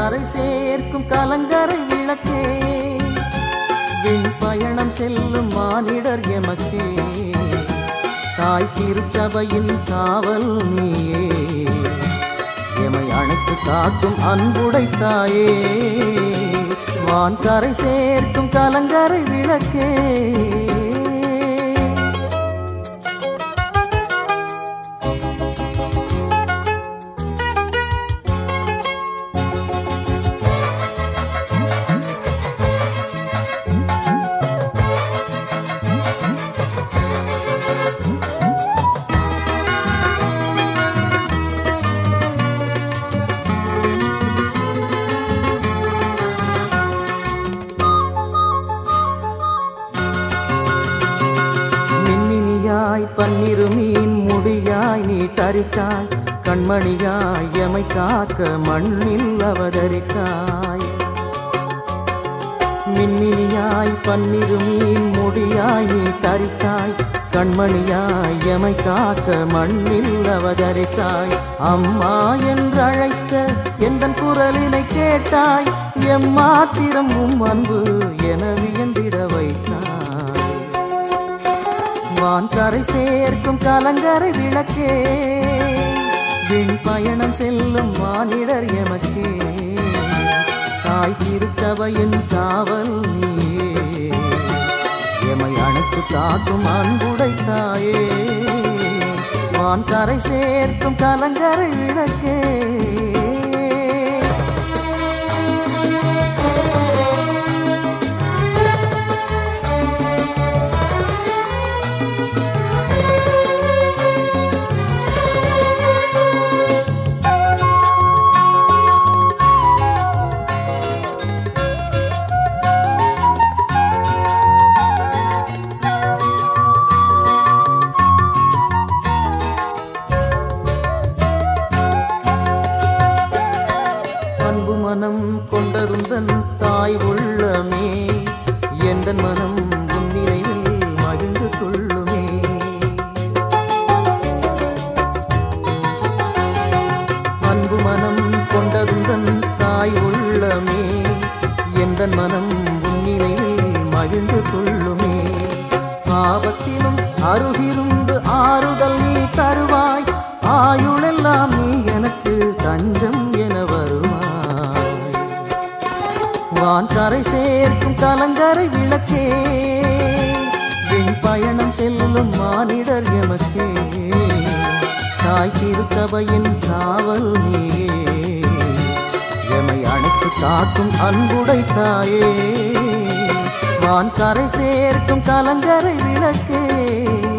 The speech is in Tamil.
கரை சேர்க்கும் கலங்கரை விளக்கே விண் பயணம் செல்லும் மானிடர் எமக்கே தாய் திருச்சபையின் காவல் நீயே எமை அணைத்து காக்கும் அன்புடை தாயே வான் கரை சேர்க்கும் கலங்கரை விளக்கே மின்மினியாய் பன்னிரு மீன் முடியாய் நீ தரித்தாய் கண்மணியாய் எமை காக்க மண்ணில் அவதரித்தாய் மின்மினியாய் பன்னிரு மீன் முடியாய் நீ தரித்தாய் கண்மணியாய் எமை காக்க மண்ணில் அவதரித்தாய் அம்மா என்றழைத்த எந்தன் குரலினை கேட்டாய் எம்மாத்திரம் உம் அன்பு என வியந்திட வைத்தாய் வான் கரை சேர்க்கும் கலங்கரை விளக்கே விண் பயணம் செல்லும் மானிடர் எமக்கே தாய் திருச்சபையின் காவல் நீயே எமை அணைத்து காக்கும் அன்புடை தாயே வான் கரை சேர்க்கும் கலங்கரை விளக்கே அன்பு மனம் கொண்டருந்தன் தாய் உள்ளமே எந்தன் மனம் உன் நினைவில் மகிழ்ந்து துள்ளுமே அன்பு மனம் கொண்டருந்தன் தாய் உள்ளமே எந்தன் மனம் உன் நினைவில் மகிழ்ந்து துள்ளுமே ஆபத்திலும் அருகிருந்து ஆறுதல் நீ தருவாய் ஆயுளெல்லாம் நீ எனக்கு தஞ்சம் என வருவாய் வான் கரை சேர்க்கும் கலங்கரை விளக்கே விண் பயணம் செல்லும் மானிடர் எமக்கே தாய் திருச்சபையின் காவல் நீயே எமை அணைத்து காக்கும் அன்புடை தாயே வான் கரை சேர்க்கும் கலங்கரை விளக்கே